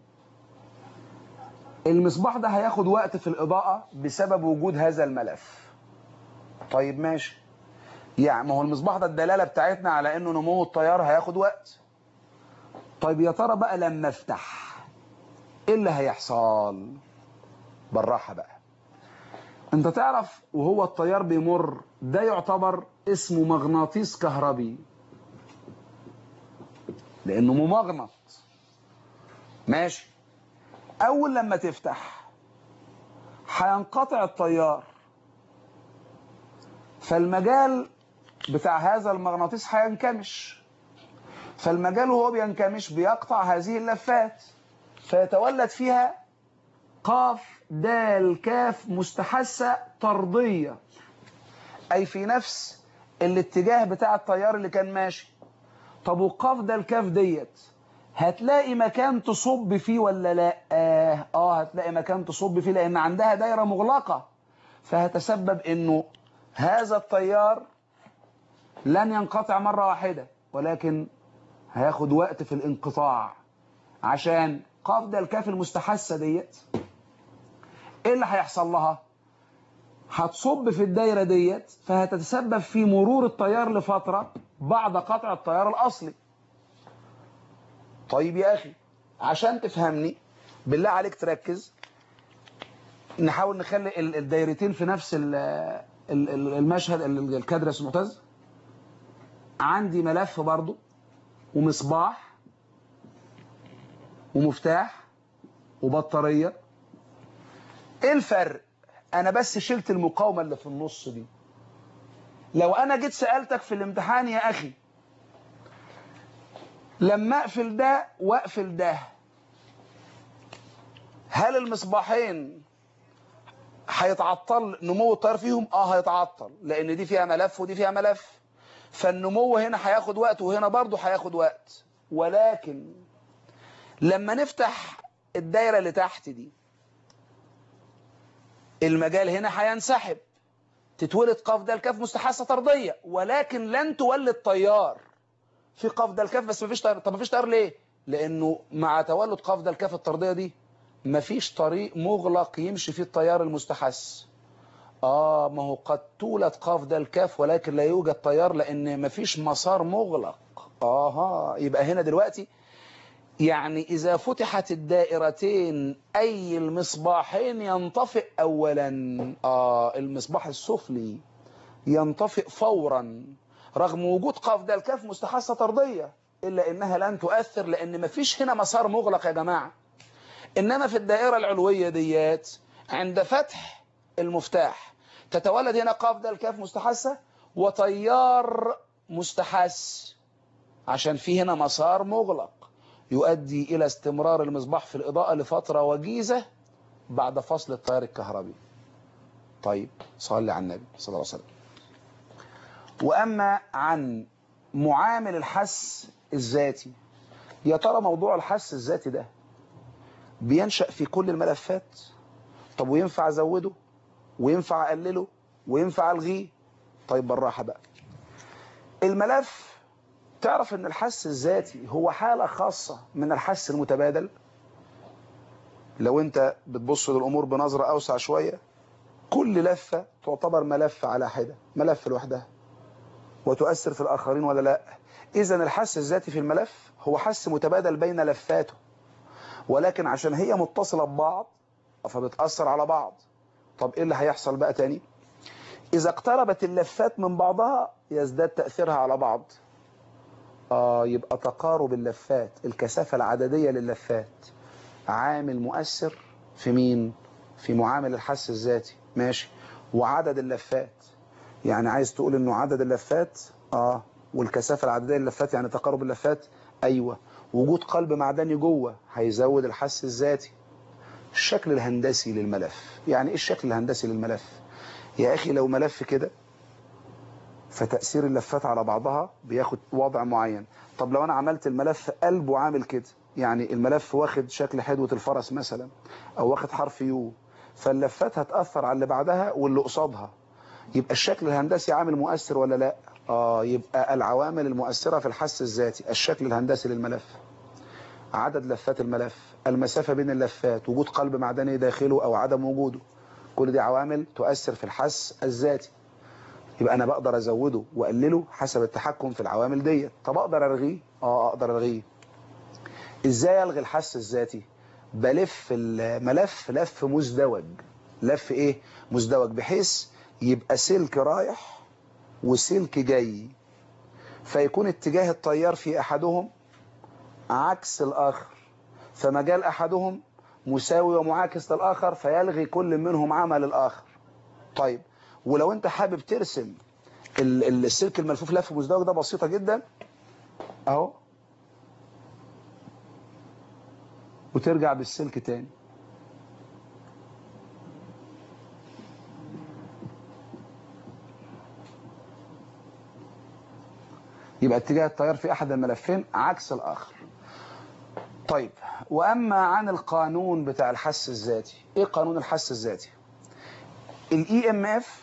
المصباح ده هياخد وقت في الاضاءه بسبب وجود هذا الملف طيب ماشي يعني ما هو المصباح ده الدلاله بتاعتنا على انه نمو التيار هياخد وقت طيب يا ترى بقى لما افتح ايه اللي هيحصل بالراحه بقى انت تعرف وهو التيار بيمر ده يعتبر اسمه مغناطيس كهربي لانه ممغنط ماشي اول لما تفتح هينقطع التيار فالمجال بتاع هذا المغناطيس هينكمش فالمجال وهو بينكمش بيقطع هذه اللفات فيتولد فيها قاف دال كاف مستحثة طردية أي في نفس الاتجاه بتاع التيار اللي كان ماشي طب وقاف دال كاف ديت هتلاقي مكان تصب فيه ولا لا آه, اه هتلاقي مكان تصب فيه لان عندها دايره مغلقه فهتسبب انه هذا التيار لن ينقطع مره واحده ولكن هياخد وقت في الانقطاع عشان قاف ده الكاف المستحثه ديت ايه اللي هيحصل لها هتصب في الدايره ديت فهتتسبب في مرور التيار لفتره بعد قطع التيار الاصلي طيب يا اخي عشان تفهمني بالله عليك تركز نحاول نخلي الدايرتين في نفس المشهد الكادر يا معتز عندي ملف برضو ومصباح ومفتاح وبطارية ايه الفرق انا بس شلت المقاومة اللي في النص دي لو انا جيت سألتك في الامتحان يا اخي لما اقفل ده واقفل ده هل المصباحين هيتعطل نمو التيار فيهم اه هيتعطل لان دي فيها ملف ودي فيها ملف فالنمو هنا هياخد وقت وهنا برضه هياخد وقت ولكن لما نفتح الدايره اللي تحت دي المجال هنا هينسحب تتولد قاف ده الكاف مستحثه طرديه ولكن لن تولد تيار في قاف ده الكاف بس مفيش تيار طب مفيش تيار ليه لانه مع تولد قاف ده الكاف الطرديه دي مفيش طريق مغلق يمشي فيه التيار المستحث اه ما هو قد تولد قاف ده الكاف ولكن لا يوجد تيار لان مفيش مسار مغلق اها يبقى هنا دلوقتي يعني اذا فتحت الدائرتين اي المصباحين ينطفئ اولا اه المصباح السفلي ينطفئ فورا رغم وجود قاف ده الكاف مستحثه طرديه الا انها لن تؤثر لان مفيش هنا مسار مغلق يا جماعه انما في الدائره العلويه ديات عند فتح المفتاح تتولد هنا قاف ده الكاف مستحثه وتيار مستحث عشان في هنا مسار مغلق يؤدي الى استمرار المصباح في الاضاءه لفتره وجيزه بعد فصل التيار الكهربي طيب صلي على النبي صلى الله عليه وسلم واما عن معامل الحس الذاتي يا ترى موضوع الحس الذاتي ده بينشأ في كل الملفات طب وينفع ازوده وينفع اقلله وينفع الغيه طيب بالراحه بقى الملف تعرف ان الحس الذاتي هو حاله خاصه من الحس المتبادل لو انت بتبص للامور بنظره اوسع شويه كل لفه تعتبر ملف على حده ملف لوحدها وتؤثر في الاخرين ولا لا اذا الحس الذاتي في الملف هو حس متبادل بين لفاته ولكن عشان هي متصله ببعض فبتاثر على بعض طب ايه اللي هيحصل بقى تاني اذا اقتربت اللفات من بعضها يزداد تاثيرها على بعض آه يبقى تقارب اللفات الكثافه العدديه لللفات عامل مؤثر في مين في معامل الحس الذاتي ماشي وعدد اللفات يعني عايز تقول انه عدد اللفات اه والكثافه العدديه لللفات يعني تقارب اللفات ايوه وجود قلب معدني جوه هيزود الحس الذاتي الشكل الهندسي للملف يعني ايه الشكل الهندسي للملف يا اخي لو ملف كده فتأثير اللفات على بعضها بياخد وضع معين طب لو انا عملت الملف قلب وعامل كده يعني الملف واخد شكل حدوة الفرس مثلا او واخد حرف يو فاللفات هتأثر على اللي بعدها واللي قصادها يبقى الشكل الهندسي عامل مؤثر ولا لا اه يبقى العوامل المؤثرة في الحس الذاتي الشكل الهندسي للملف عدد لفات الملف المسافة بين اللفات وجود قلب معدني داخله او عدم وجوده كل دي عوامل تؤثر في الحس الذاتي يبقى انا بقدر ازوده واقلله حسب التحكم في العوامل ديت طب اقدر الغيه اه اقدر الغيه ازاي الغي الحس الذاتي بلف الملف لف مزدوج لف ايه مزدوج بحيث يبقى سلك رايح وسلك جاي فيكون اتجاه التيار في احدهم عكس الاخر فمجال احدهم مساوي ومعاكس للاخر فيلغي كل منهم عمل الاخر طيب ولو انت حابب ترسم السلك الملفوف لف مزدوج ده بسيطة جدا اهو وترجع بالسلك تاني يبقى اتجاه التيار في احد الملفين عكس الاخر طيب واما عن القانون بتاع الحس الذاتي ايه قانون الحس الذاتي الاي ام اف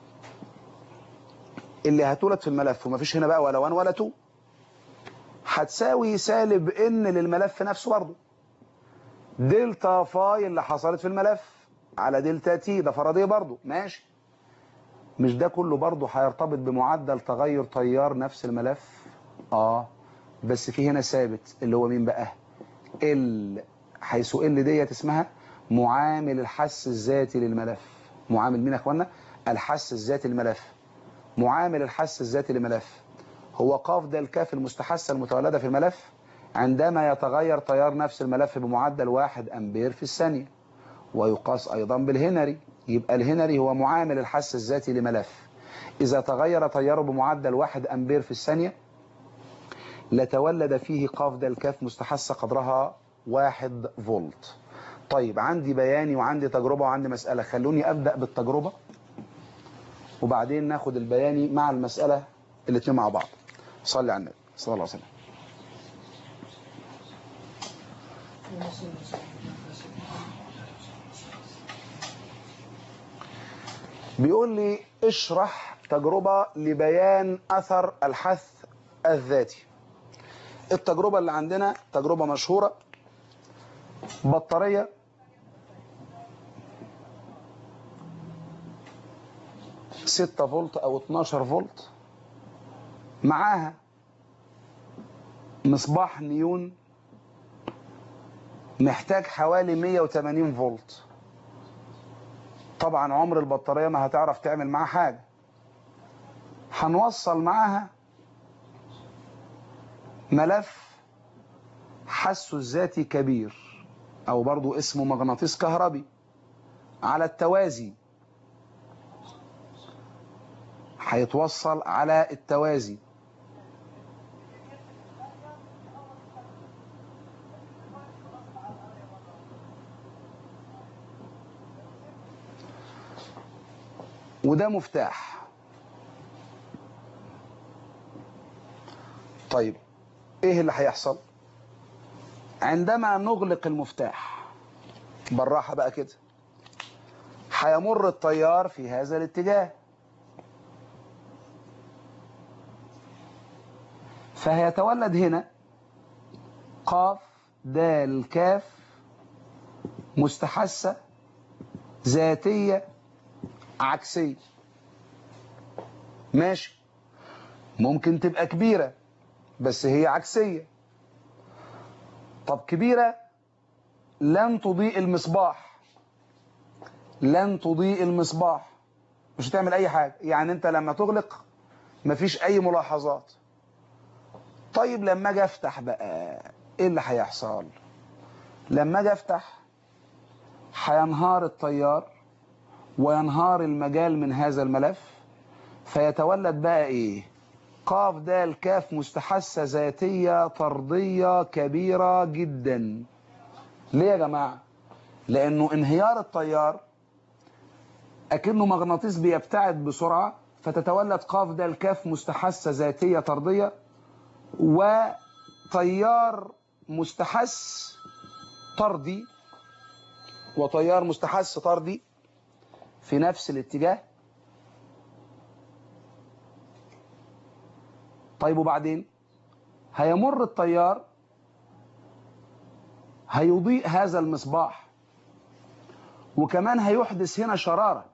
اللي هتولد في الملف ومفيش هنا بقى ولا 1 ولا 2 هتساوي سالب ان للملف نفسه برضه دلتا فاي اللي حصلت في الملف على دلتا تي ده فرضيه برضه ماشي مش ده كله برضه هيرتبط بمعدل تغير تيار نفس الملف اه بس في هنا ثابت اللي هو مين بقى ال حيث ال ديت اسمها معامل الحس الذاتي للملف معامل مين يا اخوانا الحس الذاتي للملف معامل الحس الذاتي للملف هو قاف ده الكاف المستحثة المتولدة في الملف عندما يتغير تيار نفس الملف بمعدل 1 أمبير في الثانية ويقاس أيضا بالهنري يبقى الهنري هو معامل الحس الذاتي لملف إذا تغير تياره بمعدل 1 أمبير في الثانية لتولد فيه قاف ده الكاف مستحثة قدرها 1 فولت طيب عندي بياني وعندي تجربة وعندي مسألة خلوني أبدأ بالتجربة وبعدين ناخد البياني مع المسألة الاثنين مع بعض صلي على النبي صلى الله عليه وسلم بيقول لي اشرح تجربة لبيان أثر الحث الذاتي التجربة اللي عندنا تجربة مشهورة بطارية ستة فولت أو 12 فولت معاها مصباح نيون محتاج حوالي 180 فولت طبعا عمر البطارية ما هتعرف تعمل معاها حاجة هنوصل معاها ملف حسه الذاتي كبير او برضو اسمه مغناطيس كهربي على التوازي هيتوصل على التوازي وده مفتاح طيب ايه اللي هيحصل عندما نغلق المفتاح بالراحة بقى كده هيمر التيار في هذا الاتجاه فهيتولد هنا قاف دال كاف مستحثة ذاتية عكسية ماشي ممكن تبقى كبيرة بس هي عكسية طب كبيرة لن تضيء المصباح لن تضيء المصباح مش هتعمل اي حاجة يعني انت لما تغلق مفيش اي ملاحظات طيب لما اجي افتح بقى ايه اللي هيحصل لما اجي افتح هينهار التيار وينهار المجال من هذا الملف فيتولد بقى ايه قاف دال كاف مستحثة ذاتية طردية كبيرة جدا ليه يا جماعة لانه انهيار التيار اكنه مغناطيس بيبتعد بسرعة فتتولد قاف دال كاف مستحثة ذاتية طردية وتيار مستحث طردي وتيار مستحث طردي في نفس الاتجاه طيب وبعدين هيمر التيار هيضيء هذا المصباح وكمان هيحدث هنا شرارة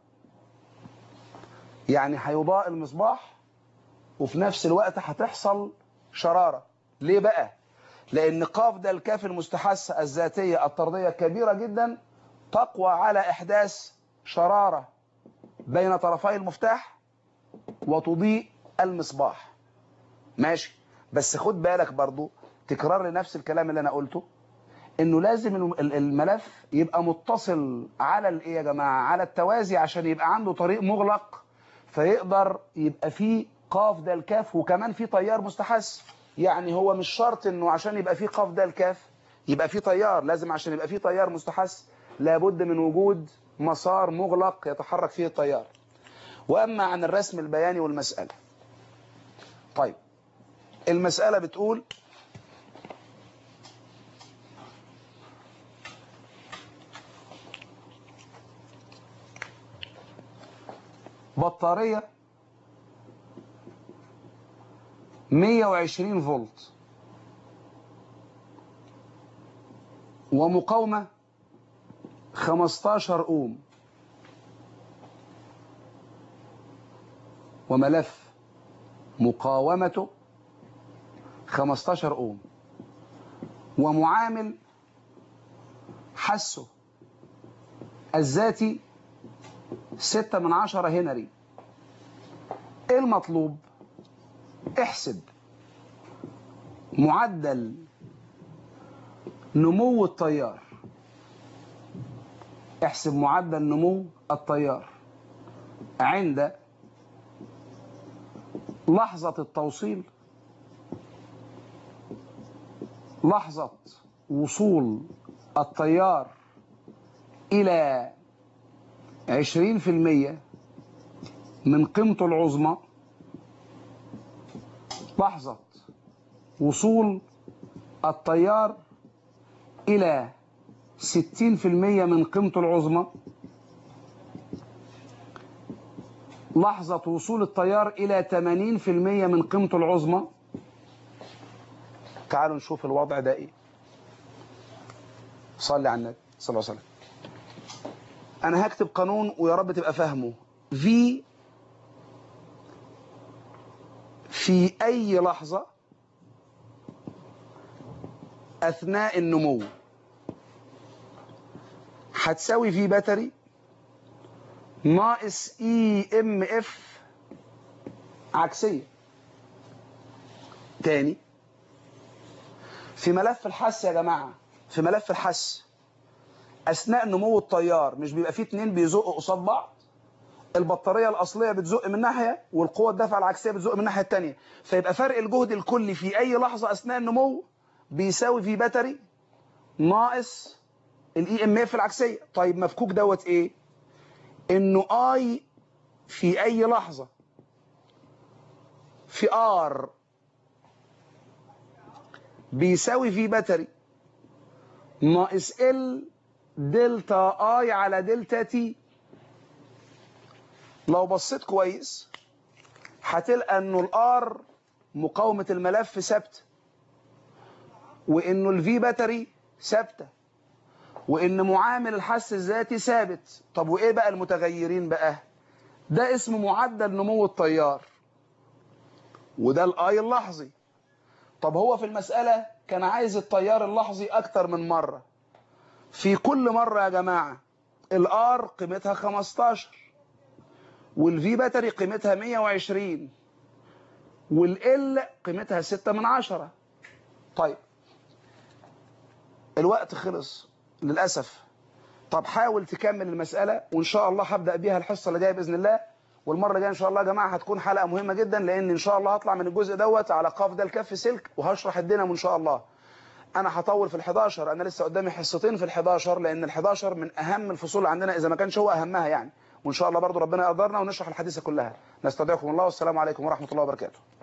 يعني هيضاء المصباح وفي نفس الوقت هتحصل شرارة ليه بقى لان قاف ده الكاف المستحثة الذاتية الطردية كبيرة جدا تقوى على احداث شرارة بين طرفي المفتاح وتضيء المصباح ماشي بس خد بالك برضو تكرار لنفس الكلام اللي انا قلته انه لازم الملف يبقى متصل على الايه يا جماعه على التوازي عشان يبقى عنده طريق مغلق فيقدر يبقى فيه قاف ده الكاف وكمان فيه تيار مستحث يعني هو مش شرط انه عشان يبقى فيه قاف ده الكاف يبقى فيه تيار لازم عشان يبقى فيه تيار مستحث لابد من وجود مسار مغلق يتحرك فيه التيار واما عن الرسم البياني والمساله طيب المساله بتقول بطارية 120 فولت ومقاومة 15 أوم وملف مقاومته 15 أوم ومعامل حسه الذاتي ستة من عشرة هنري ايه المطلوب احسب معدل نمو التيار احسب معدل نمو التيار عند لحظة التوصيل لحظة وصول التيار إلى عشرين في المية من قيمته العظمى لحظة وصول التيار إلى ستين في المية من قيمته العظمى لحظة وصول التيار إلى تمانين في المية من قيمته العظمى تعالوا نشوف الوضع ده إيه صلي على النبي صلى الله عليه وسلم انا هكتب قانون ويا رب تبقى فاهمه في في اي لحظة اثناء النمو هتساوي في باتري ناقص اي ام اف عكسية تاني في ملف الحس يا جماعة في ملف الحس اثناء نمو التيار مش بيبقى فيه اتنين بيزقوا قصاد بعض البطاريه الاصليه بتزق من ناحيه والقوه الدافعه العكسيه بتزق من الناحيه الثانيه فيبقى فرق الجهد الكلي في اي لحظه اثناء النمو بيساوي في باتري ناقص الاي ام اف العكسيه طيب مفكوك دوت ايه انه اي في اي لحظه في ار بيساوي في باتري ناقص ال دلتا اي على دلتا تي لو بصيت كويس هتلقى انه الار مقاومة الملف ثابته وانه الفي باتري ثابته وان معامل الحس الذاتي ثابت طب وايه بقى المتغيرين بقى ده اسمه معدل نمو التيار وده الاي اللحظي طب هو في المسألة كان عايز التيار اللحظي اكتر من مرة في كل مرة يا جماعة الار قيمتها 15 والفي باتري قيمتها 120 والال قيمتها 6 من عشرة طيب الوقت خلص للأسف طب حاول تكمل المسألة وإن شاء الله هبدأ بيها الحصة اللي جاية بإذن الله والمرة الجاية إن شاء الله يا جماعة هتكون حلقة مهمة جدا لأن إن شاء الله هطلع من الجزء دوت على قاف ده الكف سلك وهشرح الدينامو إن شاء الله أنا هطول في ال11 أنا لسه قدامي حصتين في ال11 لأن ال11 من أهم الفصول عندنا إذا ما كانش هو أهمها يعني وإن شاء الله برضو ربنا يقدرنا ونشرح الحديثة كلها نستودعكم الله والسلام عليكم ورحمة الله وبركاته